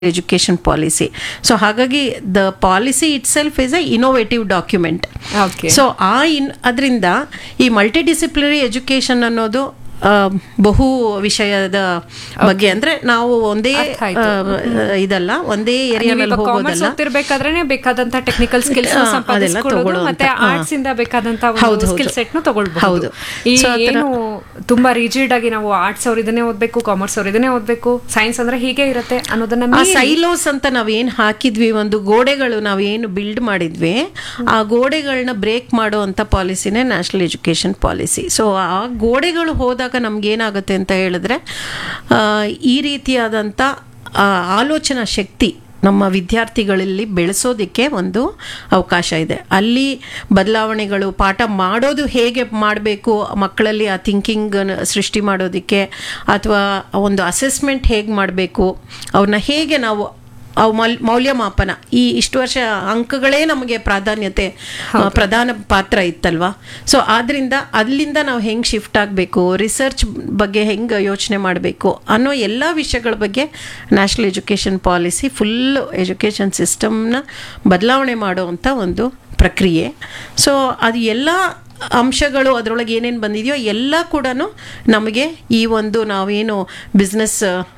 Education policy so ಹಾಗಾಗಿ the policy itself is a innovative document Okay. So uh in ಅದರಿಂದ ಈ multi disciplinary education ಅನ್ನೋದು ಆ, ಬಹು ವಿಷಯದ ಬಗ್ಗೆ ಅಂದ್ರೆ ನಾವು ಒಂದೇ ಅರ್ಥ ಆಯ್ತು. ಆ, ಇದಲ್ಲ ಒಂದೇ ಏರಿಯಾನಲ್ಲಿ ಕಾಮರ್ಸ್ ಹೋಗೋದಲ್ಲ ಓದ್ತಿರ್ಬೇಕಾದ್ರೆ ಬೇಕಾದಂತ ಟೆಕ್ನಿಕಲ್ ಸ್ಕಿಲ್ಸ್ ಹಾ, ಸಂಪಾದಿಸ್ಕೊಳ್ಳೋದು ಅದೆಲ್ಲ ಮತ್ತೆ ತಗೊಳ್ಳೋದು. ಆರ್ಟ್ಸ್ ಇಂದ ಬೇಕಾದಂತ ಹೌದು, ಹೌದು. ಸ್ಕಿಲ್ ಸೆಟ್ ನು ತಗೊಳ್ಬಹುದು ಹೌದು. ಈ So, ಆ ಥರ- ಏನು ತುಂಬಾ ರಿಜಿಡ್ ಆಗಿ ನಾವು ಆರ್ಟ್ಸ್ ಅವ್ರು ಇದನ್ನೇ ಓದ್ಬೇಕು ಕಾಮರ್ಸ್ ಅವ್ರು ಇದನ್ನೇ ಓದ್ಬೇಕು ಸೈನ್ಸ್ ಅಂದ್ರೆ ಹೀಗೆ ಇರುತ್ತೆ ಅನ್ನೋದನ್ನ ಆ ಮೀರಿ- ಸೈಲೋಸ್ ಅಂತ ನಾವೇನ್ ಹಾಕಿದ್ವಿ ಒಂದು ಗೋಡೆಗಳು ನಾವೇನು ಬಿಲ್ಡ್ ಮಾಡಿದ್ವಿ ಆ ಗೋಡೆಗಳನ್ನ ಬ್ರೇಕ್ ಮಾಡೋ ಅಂತ ಪಾಲಿಸಿನೇ ನ್ಯಾಷನಲ್ ಎಜುಕೇಶನ್ ಪಾಲಿಸಿ ಸೊ ಆ ಗೋಡೆಗಳು ಹೋದಾಗ ನಮ್ಗೆ ಏನಾಗುತ್ತೆ ಅಂತ ಹೇಳಿದ್ರೆ ಆ, ಈ ರೀತಿಯಾದಂಥ ಆ, ಆಲೋಚನಾ ಶಕ್ತಿ ನಮ್ಮ ವಿದ್ಯಾರ್ಥಿಗಳಲ್ಲಿ ಬೆಳೆಸೋದಕ್ಕೆ ಒಂದು ಅವಕಾಶ ಇದೆ ಅಲ್ಲಿ ಬದಲಾವಣೆಗಳು ಪಾಠ ಮಾಡೋದು ಹೇಗೆ ಮಾಡಬೇಕು ಮಕ್ಕಳಲ್ಲಿ ಆ ಥಿಂಕಿಂಗ್ ಸೃಷ್ಟಿ ಮಾಡೋದಕ್ಕೆ ಅಥವಾ ಒಂದು ಅಸೆಸ್ಮೆಂಟ್ ಹೇಗೆ ಮಾಡಬೇಕು ಅವ್ರನ್ನ ಹೇಗೆ ನಾವು ಅವು ಮಲ್ ಮೌಲ್ಯಮಾಪನ ಈ ಇಷ್ಟು ವರ್ಷ ಅಂಕಗಳೇ ನಮಗೆ ಪ್ರಾಧಾನ್ಯತೆ ಆ, ಪ್ರಧಾನ ಪಾತ್ರ ಇತ್ತಲ್ವಾ ಸೊ ಆದ್ರಿಂದ ಅಲ್ಲಿಂದ ನಾವು ಹೆಂಗೆ ಶಿಫ್ಟ್ ಆಗಬೇಕು ರಿಸರ್ಚ್ ಬಗ್ಗೆ ಹೆಂಗೆ ಯೋಚನೆ ಮಾಡಬೇಕು ಅನ್ನೋ ಎಲ್ಲ ವಿಷಯಗಳ ಬಗ್ಗೆ national education policy full education ಸಿಸ್ಟಮ್ನ ಬದಲಾವಣೆ ಮಾಡುವಂಥ ಒಂದು ಪ್ರಕ್ರಿಯೆ ಸೊ ಅದು ಎಲ್ಲ ಅಂಶಗಳು ಅದರೊಳಗೆ ಏನೇನು ಬಂದಿದೆಯೋ ಎಲ್ಲ ಕೂಡ ನಮಗೆ ಈ ಒಂದು ನಾವೇನು ಬಿಸ್ನೆಸ್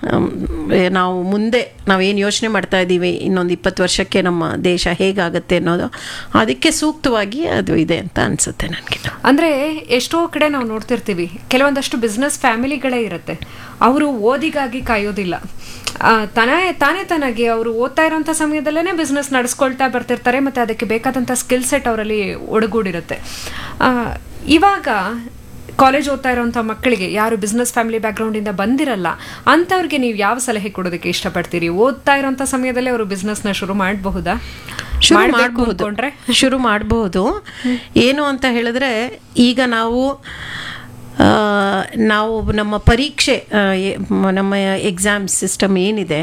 ನಾವು ಮುಂದೆ ನಾವೇನು ಯೋಚನೆ ಮಾಡ್ತಾ ಇದ್ದೀವಿ ಇನ್ನೊಂದು ಇಪ್ಪತ್ತು ವರ್ಷಕ್ಕೆ ನಮ್ಮ ದೇಶ ಹೇಗಾಗುತ್ತೆ ಅನ್ನೋದು ಅದಕ್ಕೆ ಸೂಕ್ತವಾಗಿ ಅದು ಇದೆ ಅಂತ ಅನಿಸುತ್ತೆ ನನಗೆ ಅಂದ್ರೆ ಎಷ್ಟೋ ಕಡೆ ನಾವು ನೋಡ್ತಿರ್ತೀವಿ ಕೆಲವೊಂದಷ್ಟು ಬಿಸ್ನೆಸ್ ಫ್ಯಾಮಿಲಿಗಳೇ ಇರುತ್ತೆ ಅವರು ಓದಿಗಾಗಿ ಕಾಯೋದಿಲ್ಲ ಆ, ತಾನೇ ತಾನೇ ತನಗೆ ಅವರು ಓದ್ತಾ ಇರೋಂಥ ಸಮಯದಲ್ಲೇ ಬಿಸ್ನೆಸ್ ನಡೆಸ್ಕೊಳ್ತಾ ಬರ್ತಿರ್ತಾರೆ ಮತ್ತೆ ಅದಕ್ಕೆ ಬೇಕಾದಂಥ ಸ್ಕಿಲ್ ಸೆಟ್ ಅವರಲ್ಲಿ ಒಡಗೂಡಿರುತ್ತೆ ಆ, ಇವಾಗ ಕಾಲೇಜ್ ಓದ್ತಾ ಇರೋಂಥ ಮಕ್ಕಳಿಗೆ ಯಾರು ಬಿಸ್ನೆಸ್ ಫ್ಯಾಮಿಲಿ ಬ್ಯಾಕ್ಗ್ರೌಂಡಿಂದ ಬಂದಿರಲ್ಲ ಅಂಥವ್ರಿಗೆ ನೀವು ಯಾವ ಸಲಹೆ ಕೊಡೋದಕ್ಕೆ ಇಷ್ಟಪಡ್ತೀರಿ ಓದ್ತಾ ಇರೋಂಥ ಸಮಯದಲ್ಲೇ ಅವರು ಬಿಸ್ನೆಸ್ನ ಶುರು ಮಾಡಬಹುದಾ ಶುರು ಮಾಡ್ಬೇಕು ಮಾಡಬಹುದು ಅನ್ಕೊಂಡ್ರೆ ಶುರು ಮಾಡಬಹುದು ಏನು ಅಂತ ಹೇಳಿದ್ರೆ ಈಗ ನಾವು ಆ, ನಾವು ನಮ್ಮ ಪರೀಕ್ಷೆ ಆ, ಎ- ಮ- ನಮ್ಮ ಎಕ್ಸಾಮ್ ಸಿಸ್ಟಮ್ ಏನಿದೆ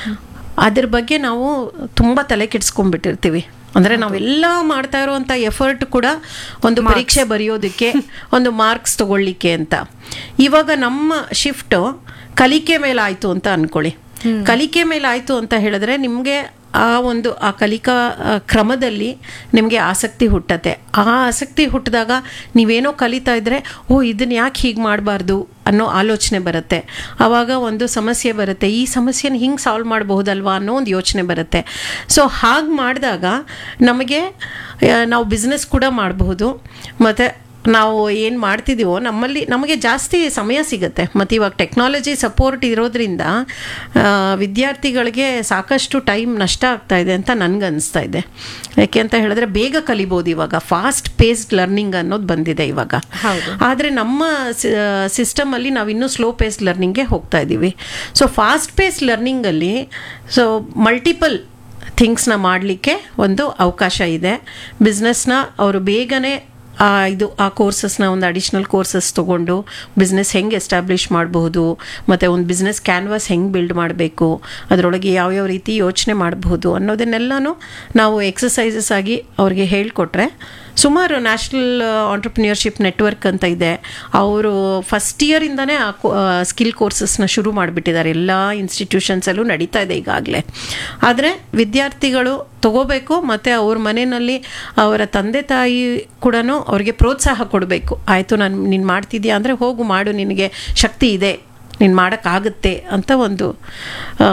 ಅದ್ರ ಬಗ್ಗೆ ನಾವು ತುಂಬ ತಲೆ ಕೆಡಿಸ್ಕೊಂಡ್ಬಿಟ್ಟಿರ್ತೀವಿ ಅಂದರೆ ನಾವೆಲ್ಲ ಮಾಡ್ತಾ ಇರುವಂಥ ಎಫರ್ಟ್ ಕೂಡ ಒಂದು ಪರೀಕ್ಷೆ ಬರೆಯೋದಕ್ಕೆ ಒಂದು ಮಾರ್ಕ್ಸ್ ತಗೊಳ್ಳಿಕ್ಕೆ ಅಂತ ಇವಾಗ ನಮ್ಮ ಶಿಫ್ಟು ಕಲಿಕೆ ಮೇಲೆ ಆಯಿತು ಅಂತ ಅನ್ಕೊಳ್ಳಿ ಕಲಿಕೆ ಮೇಲೆ ಆಯಿತು ಅಂತ ಹೇಳಿದ್ರೆ ನಿಮಗೆ ಆ ಒಂದು ಆ ಕಲಿಕಾ ಆ, ಕ್ರಮದಲ್ಲಿ ನಿಮಗೆ ಆಸಕ್ತಿ ಹುಟ್ಟತ್ತೆ ಆ ಆಸಕ್ತಿ ಹುಟ್ಟಿದಾಗ ನೀವೇನೋ ಕಲಿತಾ ಇದ್ರೆ ಓ ಇದನ್ನ ಯಾಕೆ ಹೀಗೆ ಮಾಡಬಾರ್ದು ಅನ್ನೋ ಆಲೋಚನೆ ಬರುತ್ತೆ ಆವಾಗ ಒಂದು ಸಮಸ್ಯೆ ಬರುತ್ತೆ ಈ ಸಮಸ್ಯೆನ ಹಿಂಗೆ ಸಾಲ್ವ್ ಮಾಡಬಹುದಲ್ವಾ ಅನ್ನೋ ಒಂದು ಯೋಚನೆ ಬರುತ್ತೆ ಸೊ ಹಾಗೆ ಮಾಡಿದಾಗ ನಮಗೆ ಆ, ನಾವು ಬಿಸ್ನೆಸ್ ಕೂಡ ಮಾಡಬಹುದು ಮತ್ತು ನಾವು ಏನು ಮಾಡ್ತಿದ್ದೀವೋ ನಮ್ಮಲ್ಲಿ ನಮಗೆ ಜಾಸ್ತಿ ಸಮಯ ಸಿಗುತ್ತೆ ಮತ್ತು ಇವಾಗ ಟೆಕ್ನಾಲಜಿ ಸಪೋರ್ಟ್ ಇರೋದ್ರಿಂದ ಆ, ವಿದ್ಯಾರ್ಥಿಗಳಿಗೆ ಸಾಕಷ್ಟು ಟೈಮ್ ನಷ್ಟ ಆಗ್ತಾ ಇದೆ ಅಂತ ನನಗೆ ಅನಿಸ್ತಾ ಇದೆ ಯಾಕೆ ಅಂತ ಹೇಳಿದ್ರೆ ಬೇಗ ಕಲಿಬೋದು ಇವಾಗ ಫಾಸ್ಟ್ ಪೇಸ್ಡ್ ಲರ್ನಿಂಗ್ ಅನ್ನೋದು ಬಂದಿದೆ ಇವಾಗ ಹೌದು. ಆದರೆ ನಮ್ಮ ಸಿಸ್ಟಮಲ್ಲಿ ನಾವು ಇನ್ನೂ ಸ್ಲೋ ಪೇಸ್ ಲರ್ನಿಂಗ್ಗೆ ಹೋಗ್ತಾ ಇದ್ದೀವಿ ಸೊ ಫಾಸ್ಟ್ ಪೇಸ್ ಲರ್ನಿಂಗಲ್ಲಿ ಸೊ ಮಲ್ಟಿಪಲ್ ಥಿಂಗ್ಸ್ನ ಮಾಡಲಿಕ್ಕೆ ಒಂದು ಅವಕಾಶ ಇದೆ ಬಿಸ್ನೆಸ್ನ ಅವರು ಬೇಗನೆ ಆ ಇದು ಆ ಕೋರ್ಸಸ್ನ ಒಂದು ಅಡಿಷ್ನಲ್ ಕೋರ್ಸಸ್ ತೊಗೊಂಡು ಬಿಸ್ನೆಸ್ ಹೆಂಗೆ ಎಸ್ಟಾಬ್ಲಿಷ್ ಮಾಡಬಹುದು ಮತ್ತು ಒಂದು ಬಿಸ್ನೆಸ್ ಕ್ಯಾನ್ವಾಸ್ ಹೆಂಗೆ ಬಿಲ್ಡ್ ಮಾಡಬೇಕು ಅದರೊಳಗೆ ಯಾವ್ಯಾವ ರೀತಿ ಯೋಚನೆ ಮಾಡಬಹುದು ಅನ್ನೋದನ್ನೆಲ್ಲನೂ ನಾವು ಎಕ್ಸಸೈಸಸ್ ಆಗಿ ಅವ್ರಿಗೆ ಹೇಳಿಕೊಟ್ರೆ ಸುಮಾರು ನ್ಯಾಷನಲ್ ಆಂಟ್ರಪ್ರಿನಿಯರ್ಶಿಪ್ ನೆಟ್ವರ್ಕ್ ಅಂತ ಇದೆ ಅವರು ಫಸ್ಟ್ ಇಯರಿಂದನೇ ಆ ಸ್ಕಿಲ್ ಕೋರ್ಸಸ್ನ ಶುರು ಮಾಡಿಬಿಟ್ಟಿದ್ದಾರೆ ಎಲ್ಲ ಇನ್ಸ್ಟಿಟ್ಯೂಷನ್ಸಲ್ಲೂ ನಡೀತಾ ಇದೆ ಈಗಾಗಲೇ ಆದರೆ ವಿದ್ಯಾರ್ಥಿಗಳು ತಗೋಬೇಕು ಮತ್ತು ಅವ್ರ ಮನೆಯಲ್ಲಿ ಅವರ ತಂದೆ ತಾಯಿ ಕೂಡ ಅವ್ರಿಗೆ ಪ್ರೋತ್ಸಾಹ ಕೊಡಬೇಕು ಆಯಿತು ನಾನು ನೀನು ಮಾಡ್ತಿದ್ಯಾ ಅಂದರೆ ಹೋಗು ಮಾಡು ನಿನಗೆ ಶಕ್ತಿ ಇದೆ ನೀನು ಮಾಡೋಕ್ಕಾಗುತ್ತೆ ಅಂತ ಒಂದು ಆ,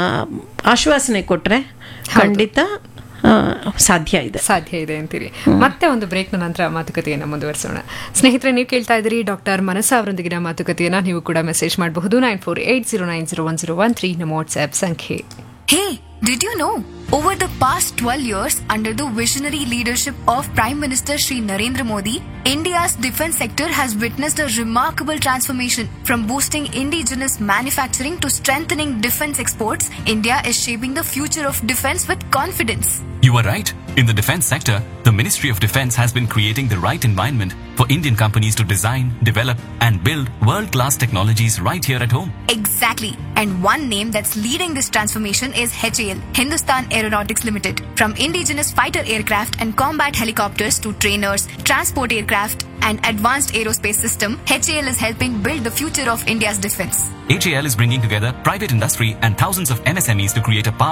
ಆಶ್ವಾಸನೆ ಕೊಟ್ಟರೆ ಖಂಡಿತ ಆ, ಸಾಧ್ಯ ಇದೆ ಸಾಧ್ಯ ಇದೆ ಅಂತೀರಿ ಮತ್ತೆ ಒಂದು ಬ್ರೇಕ್ನ ನಂತರ ಮಾತುಕತೆಯನ್ನು ಮುಂದುವರಿಸೋಣ ಸ್ನೇಹಿತರೆ ನೀವು ಕೇಳ್ತಾ ಇದ್ದೀರಿ ಡಾಕ್ಟರ್ ಮನಸ ಅವರೊಂದಿಗಿನ ಮಾತುಕತೆಯನ್ನ ನೀವು ಕೂಡ ಮೆಸೇಜ್ ಮಾಡಬಹುದು nine four eight zero nine zero one zero one three ನಮ್ಮ ವಾಟ್ಸ್ಆಪ್ ಸಂಖ್ಯೆ Hey, did you know? Over the past 12 years, under the visionary leadership of Prime Minister Shri Narendra Modi, India's defense sector has witnessed a remarkable transformation. From boosting indigenous manufacturing to strengthening defense exports, India is shaping the future of defense with confidence. You are right. In the defense sector, the the Ministry of Defense has been creating the right environment for Indian companies to design, develop, and build world class technologies right here at home. Exactly. And one name that's leading this transformation is HAL, Hindustan Aeronautics Limited. From indigenous fighter aircraft and combat helicopters to trainers, transport aircraft, and advanced aerospace system, HAL is helping build the future of India's defense. HAL is bringing together private industry and thousands of MSMEs to create a powerful